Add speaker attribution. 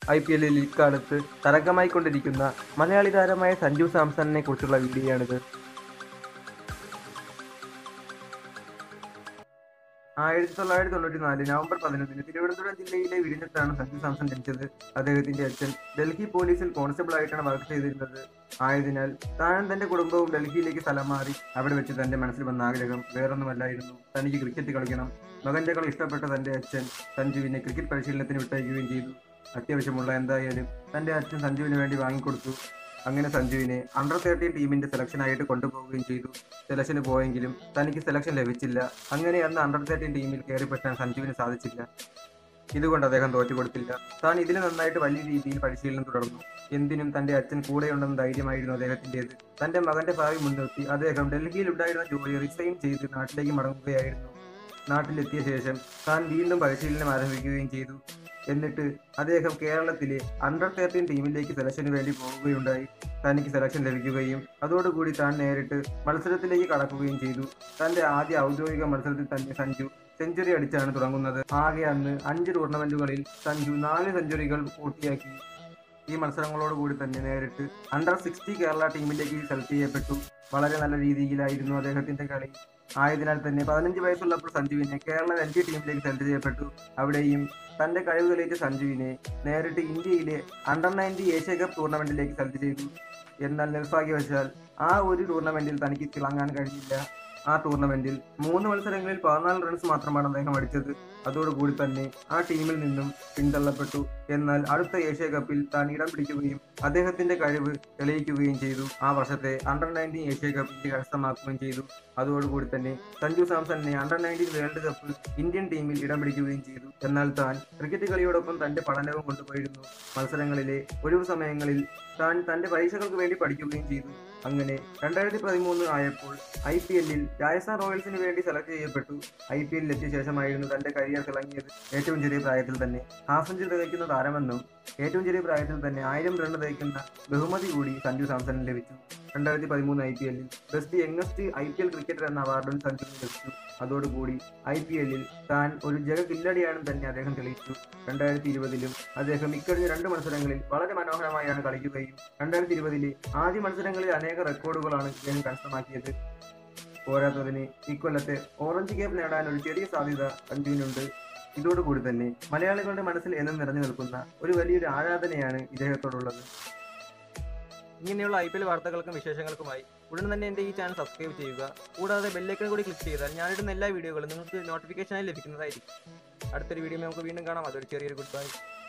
Speaker 1: I P എല്ലിൽ ഇക്കാലത്ത് തരംഗമായിക്കൊണ്ടിരിക്കുന്ന മലയാളി താരമായ സഞ്ജു സാംസണിനെ കുറിച്ചുള്ള വീഡിയോയാണിത് ആയിരത്തി തൊള്ളായിരത്തി തൊണ്ണൂറ്റി നാല് നവംബർ പതിനൊന്നിന് തിരുവനന്തപുരം ജില്ലയിലെ വിഴിഞ്ഞത്താണ് സഞ്ജു സാംസൺ ജനിച്ചത് അദ്ദേഹത്തിന്റെ അച്ഛൻ ഡൽഹി പോലീസിൽ കോൺസ്റ്റബിൾ ആയിട്ടാണ് വർക്ക് ചെയ്തിരുന്നത് ആയതിനാൽ താനും തന്റെ കുടുംബവും ഡൽഹിയിലേക്ക് സ്ഥലം മാറി അവിടെ വെച്ച് തന്റെ മനസ്സിൽ വന്ന ആഗ്രഹം വേറൊന്നുമല്ലായിരുന്നു തനിക്ക് ക്രിക്കറ്റ് കളിക്കണം മകന്റെ കളി ഇഷ്ടപ്പെട്ട തന്റെ അച്ഛൻ സഞ്ജുവിനെ ക്രിക്കറ്റ് പരിശീലനത്തിന് വിട്ടയക്കുകയും ചെയ്തു അത്യാവശ്യമുള്ള എന്തായാലും തന്റെ അച്ഛൻ സഞ്ജുവിന് വേണ്ടി വാങ്ങിക്കൊടുത്തു അങ്ങനെ സഞ്ജുവിനെ അണ്ടർ തേർട്ടീൻ ടീമിന്റെ സെലക്ഷനായിട്ട് കൊണ്ടുപോവുകയും ചെയ്തു സെലക്ഷന് പോയെങ്കിലും തനിക്ക് സെലക്ഷൻ ലഭിച്ചില്ല അങ്ങനെ അന്ന് അണ്ടർ തേർട്ടീൻ ടീമിൽ കയറിപ്പറ്റാൻ സഞ്ജുവിന് സാധിച്ചില്ല ഇതുകൊണ്ട് അദ്ദേഹം തോറ്റുകൊടുത്തില്ല താൻ ഇതിൽ നന്നായിട്ട് വലിയ രീതിയിൽ പരിശീലനം തുടർന്നു എന്തിനും തന്റെ അച്ഛൻ കൂടെയുണ്ടെന്ന ധൈര്യമായിരുന്നു അദ്ദേഹത്തിൻ്റെത് തന്റെ മകന്റെ ഭാവി മുൻനിർത്തി അദ്ദേഹം ഡൽഹിയിൽ ഉണ്ടായിരുന്ന ജോലി റിസൈൻ ചെയ്ത് നാട്ടിലേക്ക് മടങ്ങുകയായിരുന്നു നാട്ടിലെത്തിയ ശേഷം താൻ വീണ്ടും പരിശീലനം ആരംഭിക്കുകയും ചെയ്തു എന്നിട്ട് അദ്ദേഹം കേരളത്തിലെ അണ്ടർ തേർട്ടീൻ ടീമിലേക്ക് സെലക്ഷന് വേണ്ടി പോവുകയുണ്ടായി തനിക്ക് സെലക്ഷൻ ലഭിക്കുകയും അതോടുകൂടി താൻ നേരിട്ട് മത്സരത്തിലേക്ക് കടക്കുകയും ചെയ്തു തന്റെ ആദ്യ ഔദ്യോഗിക മത്സരത്തിൽ തന്നെ സഞ്ജു സെഞ്ചുറി അടിച്ചാണ് തുടങ്ങുന്നത് ആകെ അന്ന് അഞ്ച് ടൂർണമെന്റുകളിൽ സഞ്ജു നാല് സെഞ്ചുറികൾ പൂർത്തിയാക്കി ഈ മത്സരങ്ങളോടുകൂടി തന്നെ നേരിട്ട് അണ്ടർ സിക്സ്റ്റി കേരള ടീമിലേക്ക് സെലക്ട് ചെയ്യപ്പെട്ടു വളരെ നല്ല രീതിയിലായിരുന്നു അദ്ദേഹത്തിന്റെ കളി ആയതിനാൽ തന്നെ പതിനഞ്ച് വയസ്സുള്ളപ്പോൾ സഞ്ജുവിനെ കേരള രഞ്ജി ടീമിലേക്ക് സെലക്ട് ചെയ്യപ്പെട്ടു അവിടെയും തന്റെ കഴിവ് തെളിയിച്ച സഞ്ജുവിനെ നേരിട്ട് ഇന്ത്യയിലെ അണ്ടർ നയൻറ്റി ഏഷ്യ കപ്പ് ടൂർണമെന്റിലേക്ക് സെലക്ട് ചെയ്തു എന്നാൽ നിർഭാഗ്യവശാൽ ആ ഒരു ടൂർണമെന്റിൽ തനിക്ക് തിളങ്ങാൻ കഴിഞ്ഞില്ല ആ ടൂർണമെന്റിൽ മൂന്ന് മത്സരങ്ങളിൽ പതിനാല് റൺസ് മാത്രമാണ് അദ്ദേഹം അടിച്ചത് അതോടുകൂടി തന്നെ ആ ടീമിൽ നിന്നും പിന്തള്ളപ്പെട്ടു എന്നാൽ അടുത്ത ഏഷ്യ കപ്പിൽ താൻ ഇടം പിടിക്കുകയും അദ്ദേഹത്തിന്റെ കഴിവ് തെളിയിക്കുകയും ചെയ്തു ആ വർഷത്തെ under nineteen Asia cup India കരസ്ഥമാക്കുകയും ചെയ്തു അതോടുകൂടി തന്നെ സഞ്ജു സാംസണിനെ under nineteen world cup Indian ടീമിൽ ഇടം പിടിക്കുകയും ചെയ്തു എന്നാൽ താൻ ക്രിക്കറ്റ് കളിയോടൊപ്പം തന്റെ പഠനവും കൊണ്ടുപോയിരുന്നു മത്സരങ്ങളിലെ ഒഴിവു സമയങ്ങളിൽ താൻ തന്റെ പരീക്ഷകൾക്ക് വേണ്ടി പഠിക്കുകയും ചെയ്തു അങ്ങനെ രണ്ടായിരത്തി പതിമൂന്ന് ആയപ്പോൾ ഐ പി എല്ലിൽ രാജസ്ഥാൻ റോയൽസിന് വേണ്ടി സെലക്ട് ചെയ്യപ്പെട്ടു ഐ പി എല്ലിൽ എത്തിയ ശേഷമായിരുന്നു തന്റെ കരിയർ തിളങ്ങിയത് ഏറ്റവും ചെറിയ പ്രായത്തിൽ തന്നെ ഹാഫ് സെഞ്ചുറി തികയ്ക്കുന്ന താരമെന്നും ഏറ്റവും ചെറിയ പ്രായത്തിൽ തന്നെ ആയിരം റൺ തികയ്ക്കുന്ന ബഹുമതി കൂടി സഞ്ജു സാംസണിന് ലഭിച്ചു രണ്ടായിരത്തി പതിമൂന്ന് ഐ പി എല്ലിൽ best youngest I P L cricketer എന്ന അവാർഡും സഞ്ജുവിന് ലഭിച്ചു അതോടുകൂടി ഐ പി എല്ലിൽ താൻ ഒരു ജഗ കില്ലടിയാണെന്ന് തന്നെ അദ്ദേഹം തെളിയിച്ചു രണ്ടായിരത്തി ഇരുപതിലും അദ്ദേഹം ഇക്കഴിഞ്ഞ രണ്ട് മത്സരങ്ങളിൽ വളരെ മനോഹരമായാണ് കളിക്കുകയും രണ്ടായിരത്തി ഇരുപതിലെ ആദ്യ മത്സരങ്ങളിൽ അനേക റെക്കോർഡുകളാണ് ഇദ്ദേഹം കരസ്ഥമാക്കിയത് പോരാത്തതിന് ഇക്കൊല്ലത്തെ ഓറഞ്ച് ക്യാപ്പ് നേടാൻ ഒരു ചെറിയ സാധ്യത സഞ്ജുവിനുണ്ട് ഇതോടുകൂടി തന്നെ മലയാളികളുടെ മനസ്സിൽ എന്നും നിറഞ്ഞു നിൽക്കുന്ന ഒരു വലിയൊരു ആരാധനയാണ് ഇദ്ദേഹത്തോടുള്ളത് ഇങ്ങനെയുള്ള ഐ പി എൽ വാർത്തകൾക്കും വിശേഷങ്ങൾക്കുമായി ഉടൻ തന്നെ എൻ്റെ ഈ ചാനൽ സബ്സ്ക്രൈബ് ചെയ്യുക കൂടാതെ ബെല്ലൈക്കൺ കൂടി ക്ലിക്ക് ചെയ്താൽ ഞാനിടുന്ന എല്ലാ വീഡിയോകളും നിങ്ങൾക്ക് നോട്ടിഫിക്കേഷനായി ലഭിക്കുന്നതായിരിക്കും അടുത്തൊരു വീഡിയോ നമുക്ക് വീണ്ടും കാണാം അതൊരു ചെറിയൊരു ഗുഡ് ബൈ